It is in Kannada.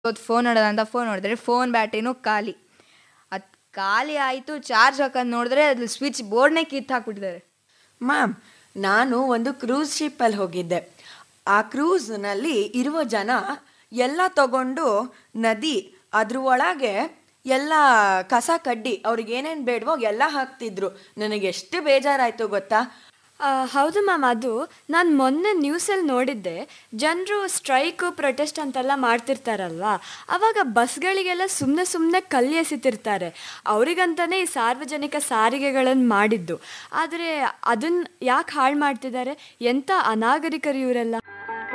ಇವತ್ತು ಫೋನ್ ನೋಡೋಣ ಅಂತ ಫೋನ್ ನೋಡಿದ್ರೆ ಫೋನ್ ಬ್ಯಾಟ್ರಿನೂ ಖಾಲಿ ಅದು ಖಾಲಿ ಆಯಿತು ಚಾರ್ಜ್ ಹಾಕೋದು ನೋಡಿದ್ರೆ ಅದು ಸ್ವಿಚ್ ಬೋರ್ಡ್ನೇ ಕಿತ್ತು ಹಾಕ್ಬಿಟ್ಟಿದ್ದಾರೆ ಮ್ಯಾಮ್ ನಾನು ಒಂದು ಕ್ರೂಸ್ ಶಿಪ್ಪಲ್ಲಿ ಹೋಗಿದ್ದೆ ಆ ಕ್ರೂಸ್ನಲ್ಲಿ ಇರುವ ಜನ ಎಲ್ಲ ತಗೊಂಡು ನದಿ ಅದ್ರ ಒಳಗೆ ಎಲ್ಲ ಕಸ ಕಡ್ಡಿ ಅವ್ರಿಗೆ ಏನೇನು ಬೇಡವೋ ಎಲ್ಲ ಹಾಕ್ತಿದ್ರು ನನಗೆ ಎಷ್ಟು ಬೇಜಾರಾಯಿತು ಗೊತ್ತಾ ಆ, ಹೌದು ಮ್ಯಾಮ್ ಅದು ನಾನು ಮೊನ್ನೆ ನ್ಯೂಸಲ್ಲಿ ನೋಡಿದ್ದೆ ಜನರು ಸ್ಟ್ರೈಕು ಪ್ರೊಟೆಸ್ಟ್ ಅಂತೆಲ್ಲ ಮಾಡ್ತಿರ್ತಾರಲ್ವಾ ಅವಾಗ ಬಸ್ಗಳಿಗೆಲ್ಲ ಸುಮ್ಮನೆ ಸುಮ್ಮನೆ ಕಲ್ಲು ಎಸಿತಿರ್ತಾರೆ ಅವರಿಗಂತಾನೆ ಈ ಸಾರ್ವಜನಿಕ ಸಾರಿಗೆಗಳನ್ನು ಮಾಡಿದ್ದು ಆದರೆ ಅದನ್ನು ಯಾಕೆ ಹಾಳು ಮಾಡ್ತಿದ್ದಾರೆ ಎಂಥ ಅನಾಗರಿಕರು ಇವರೆಲ್ಲ